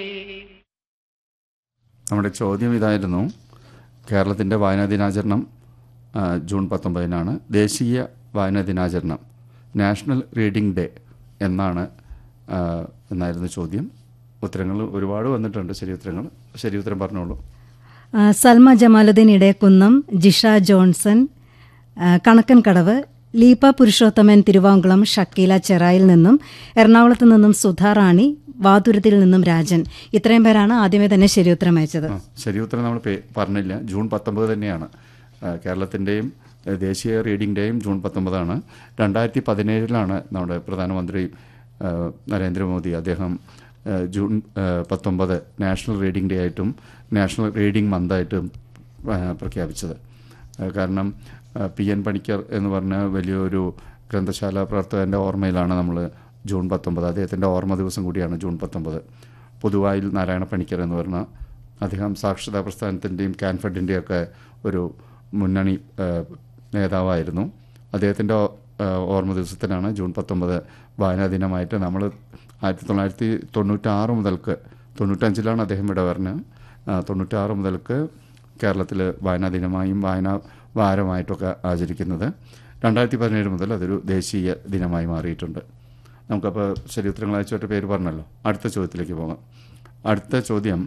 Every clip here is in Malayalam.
നമ്മുടെ ചോദ്യം ഇതായിരുന്നു കേരളത്തിൻ്റെ വായനാ ദിനാചരണം ആ, ജൂൺ പത്തൊമ്പതിനാണ് ദേശീയ വായനാ ദിനാചരണം നാഷണൽ റീഡിംഗ് ഡേ എന്നാണ് ആ, എന്നായിരുന്നു ചോദ്യം ഉത്തരങ്ങൾ ഒരുപാട് വന്നിട്ടുണ്ട് ശരി ഉത്തരങ്ങൾ ശരി ഉത്തരം പറഞ്ഞോളൂ ആ, സൽമ ജമാലുദ്ദീൻ ഇടയക്കുന്നം ജിഷ ജോൺസൺ ആ, കണക്കൻ കടവ് ലീപ പുരുഷോത്തമൻ തിരുവാങ്കുളം ഷക്കീല ചെറായിൽ നിന്നും എറണാകുളത്ത് നിന്നും സുധാ റാണി വാതുരത്തിൽ നിന്നും രാജൻ ഇത്രയും പേരാണ് ആദ്യമേ തന്നെ ശരിയുത്തരം അയച്ചത് ആ, ശരി ഉത്തരം നമ്മൾ പേ- പറഞ്ഞില്ല ജൂൺ പത്തൊമ്പത് തന്നെയാണ് ആ, കേരളത്തിൻ്റെയും ഏ, ദേശീയ റീഡിംഗ് ഡേയും ജൂൺ പത്തൊമ്പതാണ് രണ്ടായിരത്തി പതിനേഴിലാണ് നമ്മുടെ പ്രധാനമന്ത്രി ആ, നരേന്ദ്രമോദി അദ്ദേഹം ആ, ജൂൺ ആ, പത്തൊമ്പത് നാഷണൽ റീഡിംഗ് ഡേ ആയിട്ടും നാഷണൽ റീഡിംഗ് മന്തായിട്ടും ആ, പ്രഖ്യാപിച്ചത് ആ, കാരണം ആ, പി എൻ പണിക്കർ എന്ന് പറഞ്ഞ വലിയൊരു ഗ്രന്ഥശാല പ്രവർത്തകൻ്റെ ഓർമ്മയിലാണ് നമ്മൾ ജൂൺ പത്തൊമ്പത് അദ്ദേഹത്തിൻ്റെ ഓർമ്മ ദിവസം കൂടിയാണ് ജൂൺ പത്തൊമ്പത് പൊതുവായിൽ നാരായണ പണിക്കർ എന്ന് പറഞ്ഞ അദ്ദേഹം സാക്ഷരതാ പ്രസ്ഥാനത്തിൻ്റെയും കാൻഫഡിൻ്റെയും ഒക്കെ ഒരു മുന്നണി ആ, നേതാവായിരുന്നു അദ്ദേഹത്തിൻ്റെ ഓ- ആ, ഓർമ്മ ദിവസത്തിനാണ് ജൂൺ പത്തൊമ്പത് വായനാ ദിനമായിട്ട് നമ്മൾ ആയിരത്തി തൊള്ളായിരത്തി തൊണ്ണൂറ്റാറ് മുതൽക്ക് തൊണ്ണൂറ്റഞ്ചിലാണ് അദ്ദേഹം ഇവിടെ വരുന്നത് തൊണ്ണൂറ്റാറ് മുതൽക്ക് കേരളത്തിൽ വായനാ ദിനമായും വായനാ വാരമായിട്ടൊക്കെ ആചരിക്കുന്നത് രണ്ടായിരത്തി പതിനേഴ് മുതൽ അതൊരു ദേശീയ ദിനമായി മാറിയിട്ടുണ്ട് നമുക്കപ്പോൾ ശരി ഉത്തരങ്ങൾ അയച്ചവരുടെ പേര് പറഞ്ഞല്ലോ അടുത്ത ചോദ്യത്തിലേക്ക് പോകാം അടുത്ത ചോദ്യം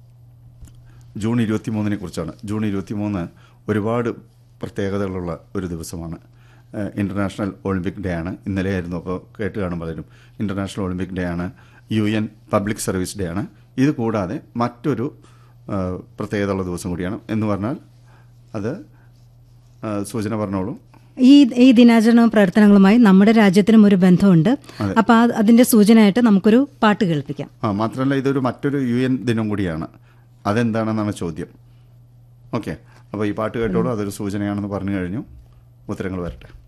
ജൂൺ ഇരുപത്തി മൂന്നിനെ കുറിച്ചാണ് ജൂൺ ഇരുപത്തി മൂന്ന് ഒരുപാട് പ്രത്യേകതകളുള്ള ഒരു ദിവസമാണ് ഏഹ് ഇൻ്റർനാഷണൽ ഒളിമ്പിക് ഡേ ആണ് ഇന്നലെയായിരുന്നു അപ്പോൾ കേട്ട് കാണും പലരും ഇൻ്റർനാഷണൽ ഒളിമ്പിക് ഡേ ആണ് U N public service day ആണ് ഇത് കൂടാതെ മറ്റൊരു ഏഹ് പ്രത്യേകതയുള്ള ദിവസം കൂടിയാണ് എന്ന് പറഞ്ഞാൽ അത് ഏഹ് സൂചന പറഞ്ഞോളൂ ഈ ഈ ദിനാചരണ പ്രവർത്തനങ്ങളുമായി നമ്മുടെ രാജ്യത്തിനും ഒരു ബന്ധമുണ്ട് അപ്പോൾ ആ അതിന്റെ സൂചനയായിട്ട് നമുക്കൊരു പാട്ട് കേൾപ്പിക്കാം ആ മാത്രമല്ല ഇതൊരു മറ്റൊരു യു എൻ ദിനം കൂടിയാണ് അതെന്താണെന്നാണ് ചോദ്യം ഓക്കെ അപ്പോൾ ഈ പാട്ട് കേട്ടോളൂ അതൊരു സൂചനയാണെന്ന് പറഞ്ഞു കഴിഞ്ഞു ഉത്തരങ്ങൾ വരട്ടെ